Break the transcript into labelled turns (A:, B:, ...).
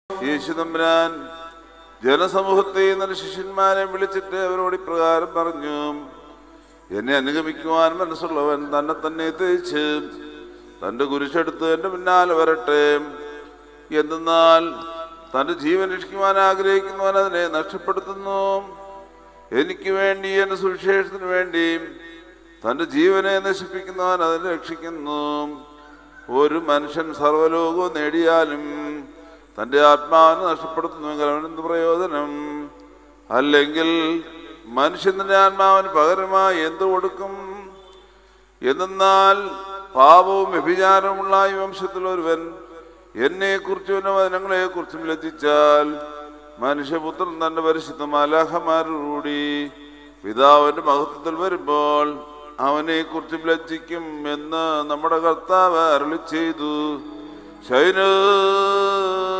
A: യേശു തമ്പുരാൻ ജനസമൂഹത്തെ നല്ല ശിഷ്യന്മാരെ വിളിച്ചിട്ട് അവരോട് ഇപ്രകാരം പറഞ്ഞു എന്നെ അനുഗമിക്കുവാൻ മനസ്സുള്ളവൻ തന്നെ തന്നെ തേച്ച് തൻ്റെ കുരിശെടുത്ത് എൻ്റെ പിന്നാലെ വരട്ടെ എന്തെന്നാൽ തൻ്റെ ജീവൻ രക്ഷിക്കുവാൻ ആഗ്രഹിക്കുന്നവൻ അതിനെ നഷ്ടപ്പെടുത്തുന്നു എനിക്ക് വേണ്ടി എൻ്റെ സുവിശേഷത്തിന് വേണ്ടി തൻ്റെ ജീവനെ നശിപ്പിക്കുന്നവൻ അതിനെ രക്ഷിക്കുന്നു ഒരു മനുഷ്യൻ സർവ്വലോകവും നേടിയാലും തൻ്റെ ആത്മാവിനെ നഷ്ടപ്പെടുത്തുന്നുവെങ്കിൽ അവനെന്ത് പ്രയോജനം അല്ലെങ്കിൽ മനുഷ്യൻ തൻ്റെ ആത്മാവിന് പകരമായി എന്ത് കൊടുക്കും എന്തെന്നാൽ പാപവും വ്യഭിചാരവുമുള്ള ഈ വംശത്തിൽ ഒരുവൻ എന്നെ കുറിച്ചും വചനങ്ങളെ കുറിച്ചും ലജ്ജിച്ചാൽ മനുഷ്യപുത്രൻ തന്റെ പരിശുദ്ധ മാലാഹമാരോടുകൂടി പിതാവിന്റെ മഹത്വത്തിൽ വരുമ്പോൾ അവനെ കുറിച്ചും ലജ്ജിക്കും എന്ന് നമ്മുടെ കർത്താവ് അരളി ചെയ്തു ശൈന